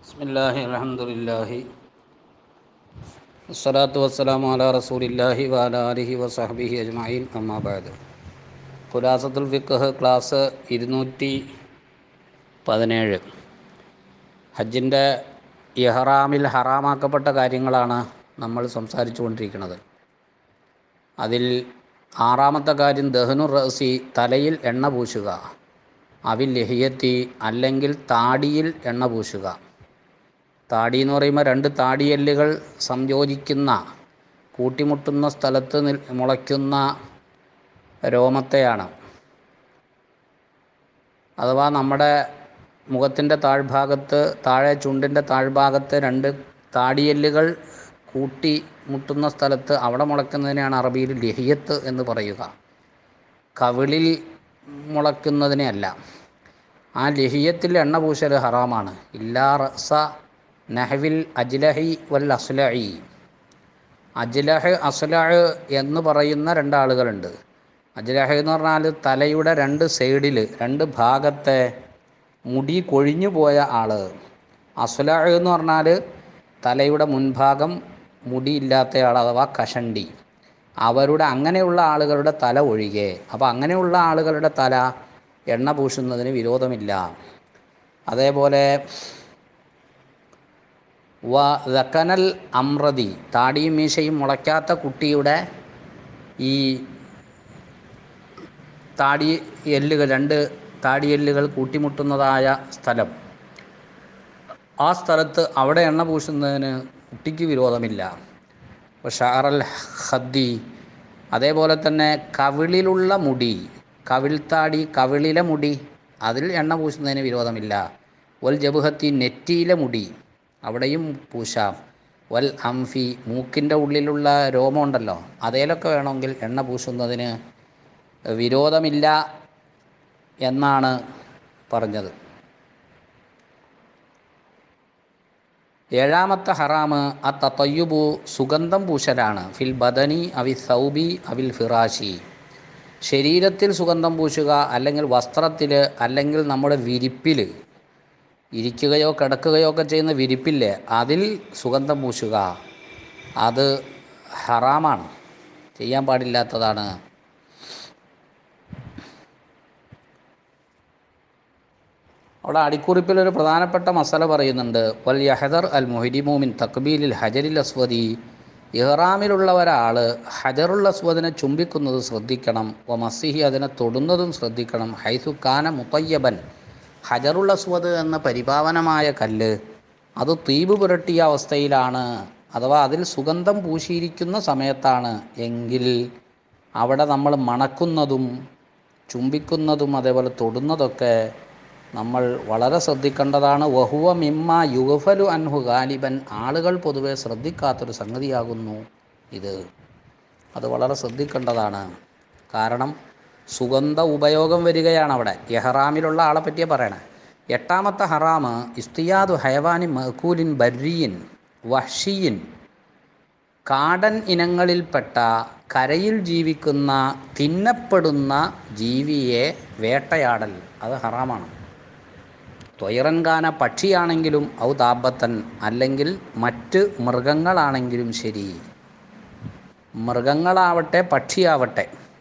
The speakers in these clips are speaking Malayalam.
بسم الله الحمد لله والصلاة والسلام على رسول الله وعلى آله وصحبه أجمعين أما بعد ഖുലാസത്തുൽ ഫിഖ് ക്ലാസ് ഇരുന്നൂറ്റി പതിനേഴ് ഹജ്ജിൻ്റെ ഇഹ്റാമിൽ ഹറാമാക്കപ്പെട്ട കാര്യങ്ങളാണ് നമ്മൾ സംസാരിച്ചു കൊണ്ടിരിക്കുന്നത് അതിൽ ആറാമത്തെ കാര്യം ദഹനു റസി തലയിൽ എണ്ണ പൂശുക അവിൽ ലഹിയത്തി അല്ലെങ്കിൽ താടിയിൽ എണ്ണ പൂശുക താടി എന്ന് പറയുമ്പോൾ രണ്ട് താടിയെല്ലുകൾ സംയോജിക്കുന്ന കൂട്ടിമുട്ടുന്ന സ്ഥലത്ത് നിൽ മുളയ്ക്കുന്ന രോമത്തെയാണ് അഥവാ നമ്മുടെ മുഖത്തിൻ്റെ താഴ്ഭാഗത്ത് താഴെ ചുണ്ടിൻ്റെ താഴ്ഭാഗത്ത് രണ്ട് താടിയെല്ലുകൾ കൂട്ടി മുട്ടുന്ന സ്ഥലത്ത് അവിടെ മുളയ്ക്കുന്നതിനെയാണ് അറബിയിൽ ലഹിയത്ത് എന്ന് പറയുക കവിളിൽ മുളയ്ക്കുന്നതിനെ അല്ല ആ ലഹിയത്തിൽ എണ്ണ പൂശൽ ഹറാമാണ് ഇല്ലാ റസ നഹവിൽ അജ്ലഹി വൽ അസ്ലഹി അജ്ലഹ് അസ്ലഹ് എന്ന് പറയുന്ന രണ്ടാളുകളുണ്ട് അജ്ലഹ് എന്ന് പറഞ്ഞാൽ തലയുടെ രണ്ട് സൈഡിൽ രണ്ട് ഭാഗത്തെ മുടി കൊഴിഞ്ഞു പോയ ആൾ അസ്ലഹ് എന്ന് പറഞ്ഞാൽ തലയുടെ മുൻഭാഗം മുടിയില്ലാത്ത ആൾ അഥവാ കഷണ്ടി അവരുടെ അങ്ങനെയുള്ള ആളുകളുടെ തല ഒഴികെ അപ്പോൾ അങ്ങനെയുള്ള ആളുകളുടെ തല എണ്ണ പൂശുന്നതിന് വിരോധമില്ല അതേപോലെ വ ദക്കനൽ അമ്രതി താടിയും മീശയും മുളയ്ക്കാത്ത കുട്ടിയുടെ ഈ താടി എല്ലുകൾ രണ്ട് താടിയെല്ലുകൾ കൂട്ടിമുട്ടുന്നതായ സ്ഥലം ആ സ്ഥലത്ത് അവിടെ എണ്ണ പൂശുന്നതിന് കുട്ടിക്ക് വിരോധമില്ല ഷാറൽ ഹദ്ദി അതേപോലെ തന്നെ കവിളിലുള്ള മുടി കവിൾത്താടി കവിളിലെ മുടി അതിൽ എണ്ണ പൂശുന്നതിന് വിരോധമില്ല വൽ ജബുഹത്തി നെറ്റിയിലെ മുടി അവിടെയും പൂശാം വൽ അംഫി മൂക്കിൻ്റെ ഉള്ളിലുള്ള രോമമുണ്ടല്ലോ അതേലൊക്കെ വേണമെങ്കിൽ എണ്ണ പൂശുന്നതിന് വിരോധമില്ല എന്നാണ് പറഞ്ഞത് ഏഴാമത്തെ ഹറാമ് ആ തത്തയ്യുബു സുഗന്ധം പൂശലാണ് ഫിൽ ബദനി അവി സൗബി അവിൽ ഫിറാശി ശരീരത്തിൽ സുഗന്ധം പൂശുക അല്ലെങ്കിൽ വസ്ത്രത്തിൽ അല്ലെങ്കിൽ നമ്മുടെ വിരിപ്പിൽ ഇരിക്കുകയോ കിടക്കുകയോ ഒക്കെ ചെയ്യുന്ന വിരിപ്പില്ലേ അതിൽ സുഗന്ധം പൂശുക അത് ഹറാമാണ് ചെയ്യാൻ പാടില്ലാത്തതാണ് അവിടെ അടിക്കുറിപ്പിൽ ഒരു പ്രധാനപ്പെട്ട മസല പറയുന്നുണ്ട് വൽ യഹദർ അൽ മുഹിരിമൂമിൻ തക്ബീലിൽ ഹജരിൽ അസ്വദി ഇഹ്റാമിലുള്ള ഒരാൾ ഹജറുൽ അസ്വദിനെ ചുംബിക്കുന്നത് ശ്രദ്ധിക്കണം വ മസിഹി അതിനെ തൊടുന്നതും ശ്രദ്ധിക്കണം ഹൈസു കാന മുത്തയ്യബൻ ഹജറുൽ അസ്വദ് എന്ന പരിപാവനമായ കല്ല് അത് തീപ് പുരട്ടിയ അവസ്ഥയിലാണ് അഥവാ അതിൽ സുഗന്ധം പൂശിയിരിക്കുന്ന സമയത്താണ് എങ്കിൽ അവിടെ നമ്മൾ മണക്കുന്നതും ചുംബിക്കുന്നതും അതേപോലെ തൊടുന്നതൊക്കെ നമ്മൾ വളരെ ശ്രദ്ധിക്കേണ്ടതാണ് വഹുവ മിമ്മ യുഗഫലു അൻഹു ഗാലിബൻ ആളുകൾ പൊതുവെ ശ്രദ്ധിക്കാത്തൊരു സംഗതിയാകുന്നു ഇത് അത് വളരെ ശ്രദ്ധിക്കേണ്ടതാണ് കാരണം സുഗന്ധ ഉപയോഗം വരികയാണ് അവിടെ എഹ്റാമിലുള്ള ആളെ പറ്റിയേ പറയണേ എട്ടാമത്തെ ഹറാമ് ഇസ്തിയാദു ഹയവാനി മഹ്കൂലിൻ ബർരിയിൻ വഷിയിൻ കാടൻ ഇനങ്ങളിൽപ്പെട്ട കരയിൽ ജീവിക്കുന്ന തിന്നപ്പെടുന്ന ജീവിയെ വേട്ടയാടൽ അത് ഹറാമാണ് ത്വയറൻകാന പക്ഷിയാണെങ്കിലും ഔ താപത്തൻ അല്ലെങ്കിൽ മറ്റ് മൃഗങ്ങളാണെങ്കിലും ശരി മൃഗങ്ങളാവട്ടെ പക്ഷിയാവട്ടെ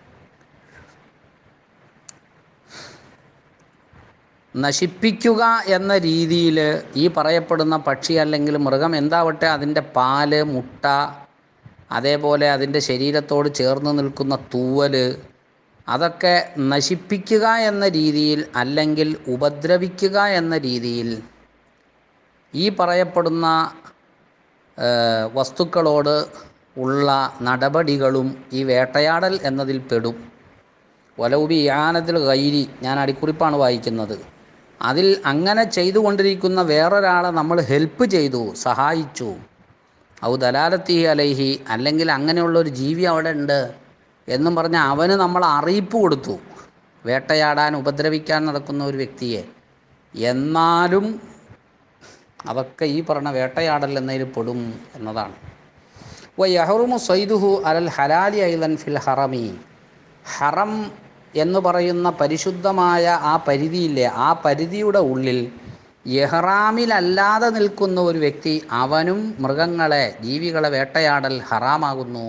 നശിപ്പിക്കുക എന്ന രീതിയിൽ ഈ പറയപ്പെടുന്ന പക്ഷി അല്ലെങ്കിൽ മൃഗം എന്താവട്ടെ അതിൻ്റെ പാല് മുട്ട അതേപോലെ അതിൻ്റെ ശരീരത്തോട് ചേർന്ന് നിൽക്കുന്ന തൂവൽ അതൊക്കെ നശിപ്പിക്കുക എന്ന രീതിയിൽ അല്ലെങ്കിൽ ഉപദ്രവിക്കുക എന്ന രീതിയിൽ ഈ പറയപ്പെടുന്ന വസ്തുക്കളോട് ഉള്ള നടപടികളും ഈ വേട്ടയാടൽ എന്നതിൽ പെടും വലൗബി യാനത്തിൽ ഗൈരി ഞാൻ അടിക്കുറിപ്പാണ് വായിക്കുന്നത് അതിൽ അങ്ങനെ ചെയ്തുകൊണ്ടിരിക്കുന്ന വേറൊരാളെ നമ്മൾ ഹെൽപ്പ് ചെയ്തു സഹായിച്ചു ഔ ദലാലത്തി അലൈഹി അല്ലെങ്കിൽ അങ്ങനെയുള്ള ഒരു ജീവി അവിടെ ഉണ്ട് എന്നും പറഞ്ഞ് അവന് നമ്മൾ അറിയിപ്പ് കൊടുത്തു വേട്ടയാടാൻ ഉപദ്രവിക്കാൻ നടക്കുന്ന ഒരു വ്യക്തിയെ എന്നാലും അതൊക്കെ ഈ പറഞ്ഞ വേട്ടയാടൽ എന്നതിൽ പെടും എന്നതാണ് വ യഹറുമു സൈദുഹു അലൽ ഹലാലി ഐലൻ ഫിൽ ഹറമി ഹറം എന്ന് പറയുന്ന പരിശുദ്ധമായ ആ പരിധിയില്ലേ ആ പരിധിയുടെ ഉള്ളിൽ എഹ്റാമിലല്ലാതെ നിൽക്കുന്ന ഒരു വ്യക്തി അവനും മൃഗങ്ങളെ ജീവികളെ വേട്ടയാടൽ ഹറാമാകുന്നു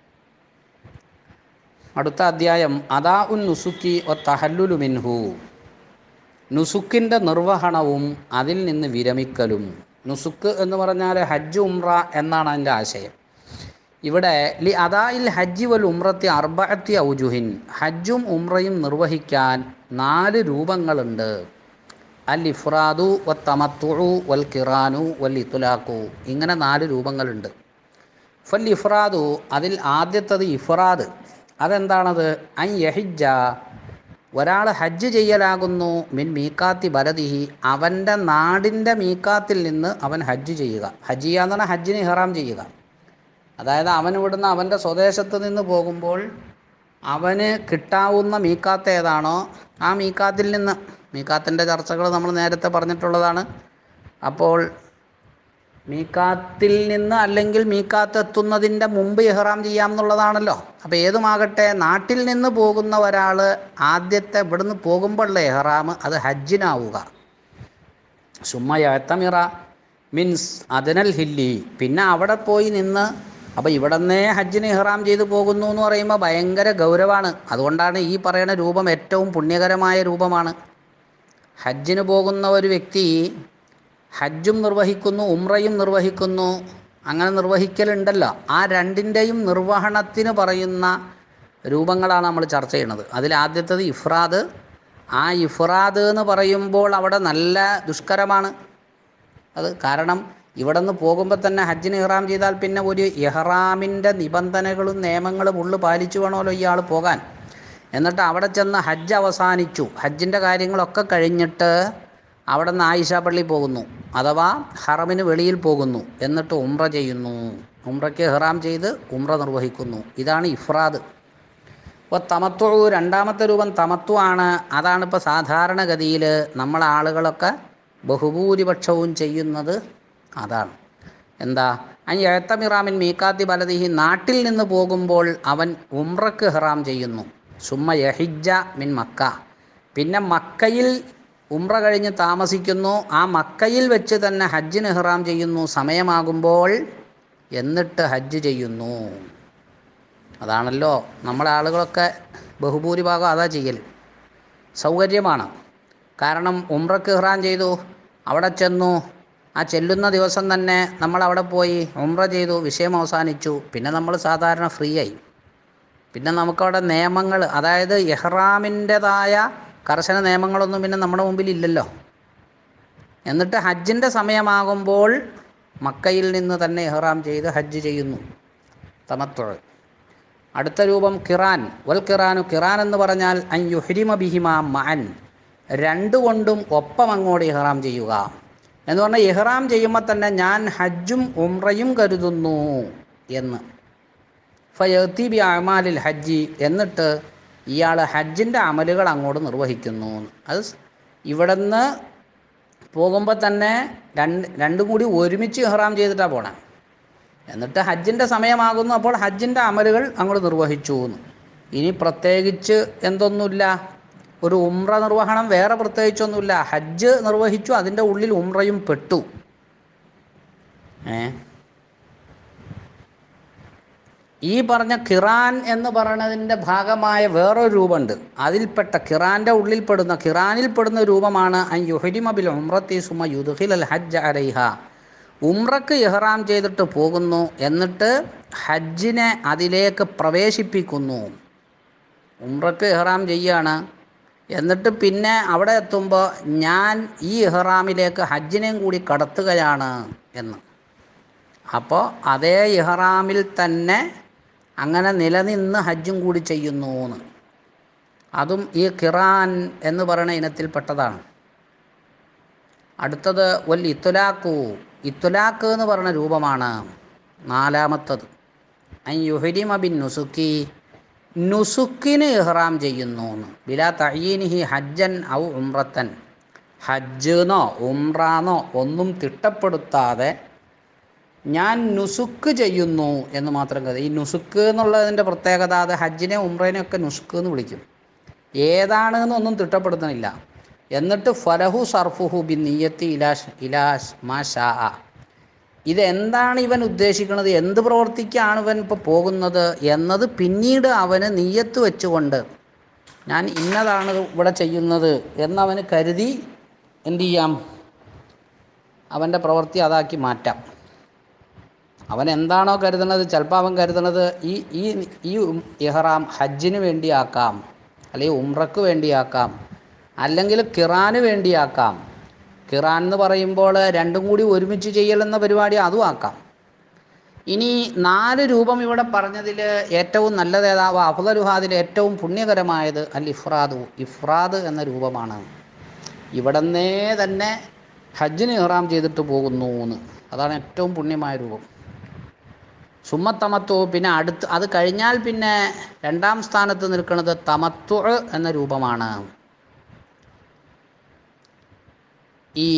അടുത്ത അധ്യായം അദാ ഉൻ നുസുക്കി ഒ തഹല്ലുലു മിൻഹു നുസുക്കിൻ്റെ നിർവഹണവും അതിൽ നിന്ന് വിരമിക്കലും നുസുക്ക് എന്ന് പറഞ്ഞാൽ ഹജ്ജ് ഉംറ എന്നാണ് അതിൻ്റെ ആശയം ഇവിടെ ലി അദായിൽ ഹജ്ജി വൽ ഉംറത്തി അർബഅത്തി ഔജുഹിൻ ഹജ്ജും ഉംറയും നിർവഹിക്കാൻ നാല് രൂപങ്ങളുണ്ട് അൽ ഇഫ്രാദു വ തമത്തുഉ വൽ കിറാനു വൽ ഇത്തുലാഖു ഇങ്ങനെ നാല് രൂപങ്ങളുണ്ട് ഫൽ ഇഫ്രാദു അതിൽ ആദ്യത്തത് ഇഫ്രാദ് അതെന്താണത് അൻ യഹിജ ഒരാൾ ഹജ്ജ് ചെയ്യലാകുന്നു മിൻ മീക്കാത്തി ബലദിഹി അവൻ്റെ നാടിൻ്റെ മീക്കാത്തിൽ നിന്ന് അവൻ ഹജ്ജ് ചെയ്യുക ഹജ്ജ് ചെയ്യുക എന്ന് പറഞ്ഞാൽ ഹജ്ജിന് ഇഹ്റാം ചെയ്യുക അതായത് അവൻ ഇവിടുന്ന് അവൻ്റെ സ്വദേശത്ത് നിന്ന് പോകുമ്പോൾ അവന് കിട്ടാവുന്ന മീക്കാത്ത് ഏതാണോ ആ മീക്കാത്തിൽ നിന്ന് മീക്കാത്തിൻ്റെ ചർച്ചകൾ നമ്മൾ നേരത്തെ പറഞ്ഞിട്ടുള്ളതാണ് അപ്പോൾ മീക്കാത്തിൽ നിന്ന് അല്ലെങ്കിൽ മീക്കാത്ത് എത്തുന്നതിൻ്റെ മുമ്പ് ഇഹ്റാം ചെയ്യാം എന്നുള്ളതാണല്ലോ അപ്പോൾ ഏതുമാകട്ടെ നാട്ടിൽ നിന്ന് പോകുന്ന ഒരാൾ ആദ്യത്തെ ഇവിടുന്ന് പോകുമ്പോഴുള്ള ഇഹ്റാം അത് ഹജ്ജിനാവുക സുമ്മയത്തമിറ മീൻസ് അതിനൽ ഹില്ലി പിന്നെ അവിടെ പോയി നിന്ന് അപ്പോൾ ഇവിടുന്നേ ഹജ്ജിന് ഇഹ്റാം ചെയ്ത് പോകുന്നു എന്ന് പറയുമ്പോൾ ഭയങ്കര ഗൗരവമാണ് അതുകൊണ്ടാണ് ഈ പറയുന്ന രൂപം ഏറ്റവും പുണ്യകരമായ രൂപമാണ് ഹജ്ജിന് പോകുന്ന ഒരു വ്യക്തി ഹജ്ജും നിർവഹിക്കുന്നു ഉംറയും നിർവഹിക്കുന്നു അങ്ങനെ നിർവഹിക്കലുണ്ടല്ലോ ആ രണ്ടിൻ്റെയും നിർവഹണത്തിന് പറയുന്ന രൂപങ്ങളാണ് നമ്മൾ ചർച്ച ചെയ്യുന്നത് അതിൽ ആദ്യത്തേത് ഇഫ്രാദ് ആ ഇഫ്രാദ് എന്ന് പറയുമ്പോൾ അവിടെ നല്ല ദുഷ്കരമാണ് അത് കാരണം ഇവിടെ നിന്ന് പോകുമ്പോൾ തന്നെ ഹജ്ജിന് ഇഹ്റാം ചെയ്താൽ പിന്നെ ഒരു ഇഹ്റാമിൻ്റെ നിബന്ധനകളും നിയമങ്ങളും ഉള്ളു പാലിച്ചു വേണമല്ലോ ഇയാൾ പോകാൻ എന്നിട്ട് അവിടെ ചെന്ന് ഹജ്ജ് അവസാനിച്ചു ഹജ്ജിൻ്റെ കാര്യങ്ങളൊക്കെ കഴിഞ്ഞിട്ട് അവിടെ നിന്ന് ആയിഷ പള്ളി പോകുന്നു അഥവാ ഹറമിന് വെളിയിൽ പോകുന്നു എന്നിട്ട് ഉംറ ചെയ്യുന്നു ഉംറയ്ക്ക് ഇഹ്റാം ചെയ്ത് ഉംറ നിർവഹിക്കുന്നു ഇതാണ് ഇഫ്രാദ് ഇപ്പോൾ തമത്വ രണ്ടാമത്തെ രൂപം തമത്വ ആണ് അതാണ് ഇപ്പോൾ സാധാരണഗതിയിൽ നമ്മളെ ആളുകളൊക്കെ ബഹുഭൂരിപക്ഷവും ചെയ്യുന്നത് അതാണ് എന്താ അനി എഴുത്തമിറാമിൻ മീക്കാത്തി ബലദിഹി നാട്ടിൽ നിന്ന് പോകുമ്പോൾ അവൻ ഉംറക്ക് ഹെറാം ചെയ്യുന്നു സുമ്മ യഹിജ മിൻ മക്ക പിന്നെ മക്കയിൽ ഉംറ കഴിഞ്ഞ് താമസിക്കുന്നു ആ മക്കയിൽ വെച്ച് തന്നെ ഹജ്ജിന് ഹെറാം ചെയ്യുന്നു സമയമാകുമ്പോൾ എന്നിട്ട് ഹജ്ജ് ചെയ്യുന്നു അതാണല്ലോ നമ്മളെ ആളുകളൊക്കെ ബഹുഭൂരിഭാഗം അതാ ചെയ്യൽ സൗകര്യമാണ് കാരണം ഉംറക്ക് ഇഹ്റാൻ ചെയ്തു അവിടെ ചെന്നു ആ ചെല്ലുന്ന ദിവസം തന്നെ നമ്മൾ അവിടെ പോയി ഉംറ ചെയ്തു വിഷയം അവസാനിച്ചു പിന്നെ നമ്മൾ സാധാരണ ഫ്രീ ആയി പിന്നെ നമുക്കവിടെ നിയമങ്ങൾ അതായത് എഹ്റാമിൻ്റെതായ കർശന നിയമങ്ങളൊന്നും പിന്നെ നമ്മുടെ മുമ്പിൽ ഇല്ലല്ലോ എന്നിട്ട് ഹജ്ജിൻ്റെ സമയമാകുമ്പോൾ മക്കയിൽ നിന്ന് തന്നെ ഇഹ്റാം ചെയ്ത് ഹജ്ജ് ചെയ്യുന്നു തമത്തുഴ അടുത്ത രൂപം കിറാൻ വൽ കിറാനു കിറാൻ എന്ന് പറഞ്ഞാൽ അൻ യുഹരിമ ബിഹിമ മഅൻ രണ്ടുകൊണ്ടും ഒപ്പം അങ്ങോട്ട് ഇഹ്റാം ചെയ്യുക എന്ന് പറഞ്ഞാൽ ഇഹ്റാം ചെയ്യുമ്പോൾ തന്നെ ഞാൻ ഹജ്ജും ഉംറയും കരുതുന്നു എന്ന് ഫയത്തി ബി അമാലിൽ ഹജ്ജി എന്നിട്ട് ഇയാൾ ഹജ്ജിൻ്റെ അമലുകൾ അങ്ങോട്ട് നിർവഹിക്കുന്നു അത് ഇവിടുന്ന് പോകുമ്പോൾ തന്നെ രണ്ട് രണ്ടും കൂടി ഒരുമിച്ച് ഇഹ്റാം ചെയ്തിട്ടാണ് പോണേ എന്നിട്ട് ഹജ്ജിൻ്റെ സമയമാകുന്നു അപ്പോൾ ഹജ്ജിൻ്റെ അമലുകൾ അങ്ങോട്ട് നിർവഹിച്ചു എന്ന് ഇനി പ്രത്യേകിച്ച് എന്തൊന്നുമില്ല ഒരു ഉംറ നിർവഹണം വേറെ പ്രത്യേകിച്ചൊന്നുമില്ല ഹജ്ജ് നിർവഹിച്ചു അതിൻ്റെ ഉള്ളിൽ ഉംറയും പെട്ടു ഏ ഈ പറഞ്ഞ ഖിറാൻ എന്ന് പറയുന്നതിൻ്റെ ഭാഗമായ വേറൊരു രൂപമുണ്ട് അതിൽപ്പെട്ട ഖിറാൻ്റെ ഉള്ളിൽപ്പെടുന്ന ഖിറാനിൽപ്പെടുന്ന രൂപമാണ് അൻ യുഹരിമബിൽ ഉംറത്തി സുമ യുദ്ഹിൽ അൽ ഹജ്ജ് അലൈഹ ഉംറക്ക് ഇഹ്റാം ചെയ്തിട്ട് പോകുന്നു എന്നിട്ട് ഹജ്ജിനെ അതിലേക്ക് പ്രവേശിപ്പിക്കുന്നു ഉംറക്ക് ഇഹ്റാം ചെയ്യാണ് എന്നിട്ട് പിന്നെ അവിടെ എത്തുമ്പോൾ ഞാൻ ഈ ഇഹ്റാമിലേക്ക് ഹജ്ജിനെയും കൂടി കടത്തുകയാണ് എന്ന് അപ്പോൾ അതേ ഇഹ്റാമിൽ തന്നെ അങ്ങനെ നിലനിന്ന് ഹജ്ജും കൂടി ചെയ്യുന്നു എന്ന് അതും ഈ ഖിറാൻ എന്ന് പറയുന്ന ഇനത്തിൽപ്പെട്ടതാണ് അടുത്തത് വൽ ഇത്തുലാക്കു ഇത്തുലാക്ക് എന്ന് പറയുന്ന രൂപമാണ് നാലാമത്തത് അൻ യുഹരിമ ബിൻ നുസുക്കി നുസുക്കിന് ഇഹ്റാം ചെയ്യുന്നു എന്ന് ബിലാ തയ്യീനിഹി ഹജ്ജൻ ഔ ഉംറത്തൻ ഹജ്ജെന്നോ ഉംറാന്നോ ഒന്നും തിട്ടപ്പെടുത്താതെ ഞാൻ നുസുക്ക് ചെയ്യുന്നു എന്ന് മാത്രം കഥ ഈ നുസുക്ക് എന്നുള്ളതിൻ്റെ പ്രത്യേകത അത് ഹജ്ജിനെ ഉംറേനെ ഒക്കെ നുസുക്ക് എന്ന് വിളിക്കും ഏതാണ് എന്നൊന്നും തിട്ടപ്പെടുത്തുന്നില്ല എന്നിട്ട് ഫലഹു സർഫുഹു ബി നീയത്തി ഇലാഷ് ഇലാഷ് മാ ഷാ ഇതെന്താണ് ഇവൻ ഉദ്ദേശിക്കുന്നത് എന്ത് പ്രവർത്തിക്കാണ് ഇവൻ ഇപ്പോൾ പോകുന്നത് എന്നത് പിന്നീട് അവന് നീയത്ത് വെച്ചുകൊണ്ട് ഞാൻ ഇന്നതാണ് ഇവിടെ ചെയ്യുന്നത് എന്നവന് കരുതി എന്തു ചെയ്യാം അവൻ്റെ പ്രവൃത്തി അതാക്കി മാറ്റാം അവൻ എന്താണോ കരുതുന്നത് ചിലപ്പോൾ അവൻ കരുതുന്നത് ഈ ഈ ഈ ഉം- ഇഹ്റാം ഹജ്ജിന് വേണ്ടിയാക്കാം അല്ലെങ്കിൽ ഉംറക്ക് വേണ്ടിയാക്കാം അല്ലെങ്കിൽ കിറാന് വേണ്ടിയാക്കാം കിറാൻ എന്ന് പറയുമ്പോൾ രണ്ടും കൂടി ഒരുമിച്ച് ചെയ്യലെന്ന പരിപാടി അതും ആക്കാം ഇനി നാല് രൂപം ഇവിടെ പറഞ്ഞതിൽ ഏറ്റവും നല്ലത് ഏതാവ് അഫുദലുഹാദിൽ ഏറ്റവും പുണ്യകരമായത് അൽ ഇഫ്രാദു ഇഫ്രാദ് എന്ന രൂപമാണ് ഇവിടന്നേ തന്നെ ഹജ്ജിന് ഇഹ്റാം ചെയ്തിട്ട് പോകുന്നു എന്ന് അതാണ് ഏറ്റവും പുണ്യമായ രൂപം സുമ്മത്തമത്വ പിന്നെ അടുത്ത് അത് കഴിഞ്ഞാൽ പിന്നെ രണ്ടാം സ്ഥാനത്ത് നിൽക്കുന്നത് തമത്വ എന്ന രൂപമാണ് ഈ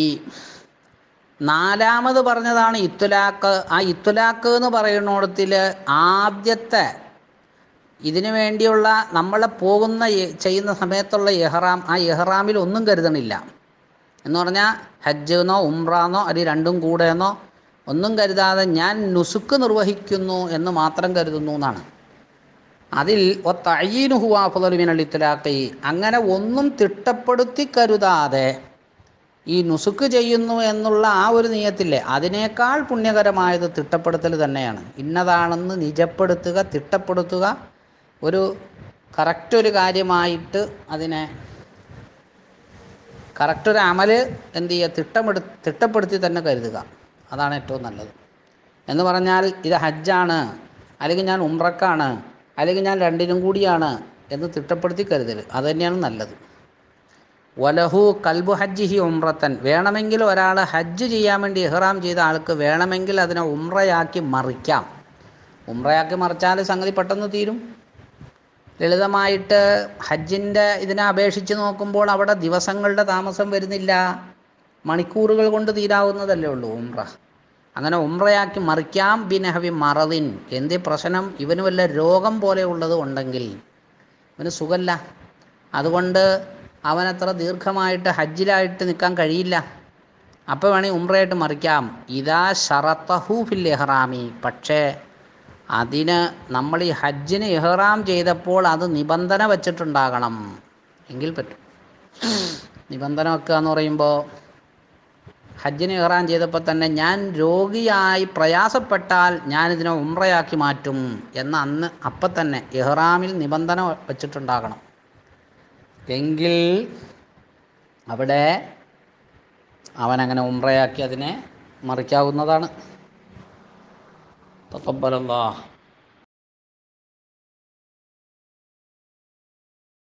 നാലാമത് പറഞ്ഞതാണ് ഇത്തുലാക്ക് ആ ഇത്തുലാക്ക് എന്ന് പറയുന്നിടത്തിൽ ആദ്യത്തെ ഇതിനു വേണ്ടിയുള്ള നമ്മളെ പോകുന്ന ഈ- ചെയ്യുന്ന സമയത്തുള്ള ഇഹ്റാം ആ ഇഹ്റാമിൽ ഒന്നും കരുതണില്ല എന്ന് പറഞ്ഞാൽ ഹജ്ജ് എന്നോ ഉംറാന്നോ അല്ലെങ്കിൽ രണ്ടും കൂടെ എന്നോ ഒന്നും കരുതാതെ ഞാൻ നുസുക്ക് നിർവഹിക്കുന്നു എന്ന് മാത്രം കരുതുന്നു എന്നാണ് അതിൽ ഒത്തയ്യീനുഹുവാഫുദലുമിനൽ ഇത്തലാഖി അങ്ങനെ ഒന്നും തിട്ടപ്പെടുത്തി കരുതാതെ ഈ നുസുക്ക് ചെയ്യുന്നു എന്നുള്ള ആ ഒരു നിയത്തില്ലേ അതിനേക്കാൾ പുണ്യകരമായത് തിട്ടപ്പെടുത്തൽ തന്നെയാണ് ഇന്നതാണെന്ന് നിജപ്പെടുത്തുക തിട്ടപ്പെടുത്തുക ഒരു കറക്റ്റ് ഒരു കാര്യമായിട്ട് അതിനെ കറക്റ്റ് ഒരു അമല് എന്ത് ചെയ്യുക തിട്ടമെടു തിട്ടപ്പെടുത്തി തന്നെ കരുതുക അതാണ് ഏറ്റവും നല്ലത് എന്ന് പറഞ്ഞാൽ ഇത് ഹജ്ജാണ് അല്ലെങ്കിൽ ഞാൻ ഉംറക്കാണ് അല്ലെങ്കിൽ ഞാൻ രണ്ടിനും കൂടിയാണ് എന്ന് തിട്ടപ്പെടുത്തി കരുതൽ അത് തന്നെയാണ് നല്ലത് വലഹു കൽബു ഹജ്ജിഹി ഉംറത്തൻ വേണമെങ്കിൽ ഒരാൾ ഹജ്ജ് ചെയ്യാൻ വേണ്ടി ഇഹ്റാം ചെയ്ത ആൾക്ക് വേണമെങ്കിൽ അതിനെ ഉംറയാക്കി മറിക്കാം ഉംറയാക്കി മറിച്ചാൽ സംഗതി പെട്ടെന്ന് തീരും ലളിതമായിട്ട് ഹജ്ജിൻ്റെ ഇതിനെ അപേക്ഷിച്ച് നോക്കുമ്പോൾ അവിടെ ദിവസങ്ങളുടെ താമസം വരുന്നില്ല മണിക്കൂറുകൾ കൊണ്ട് തീരാവുന്നതല്ലേ ഉള്ളൂ ഉംറ അങ്ങനെ ഉംറയാക്കി മറിക്കാം ബിനഹവി മറദിൻ എന്തേ പ്രശ്നം ഇവന് വല്ല രോഗം പോലെ ഉള്ളത് ഉണ്ടെങ്കിൽ ഇവന് സുഖല്ല അതുകൊണ്ട് അവനത്ര ദീർഘമായിട്ട് ഹജ്ജിലായിട്ട് നിൽക്കാൻ കഴിയില്ല അപ്പോൾ വേണമെങ്കിൽ ഉംറയായിട്ട് മറിക്കാം ഇതാ ഷറത്തഹു ഫിൽ ഇഹ്റാമി പക്ഷേ അതിന് നമ്മൾ ഈ ഹജ്ജിന് ഇഹ്റാം ചെയ്തപ്പോൾ അത് നിബന്ധന വച്ചിട്ടുണ്ടാകണം എങ്കിൽ പറ്റും നിബന്ധന വെക്കുക എന്ന് പറയുമ്പോൾ ഹജ്ജിന് ഇഹ്റാം ചെയ്തപ്പോൾ തന്നെ ഞാൻ രോഗിയായി പ്രയാസപ്പെട്ടാൽ ഞാനിതിനെ ഉംറയാക്കി മാറ്റും എന്ന അന്ന് അപ്പം തന്നെ ഇഹ്റാമിൽ നിബന്ധന വച്ചിട്ടുണ്ടാകണം എങ്കിൽ അവിടെ അവനങ്ങനെ ഉംറയാക്കി അതിനെ മറിക്കാവുന്നതാണ് തക്കബലല്ലാ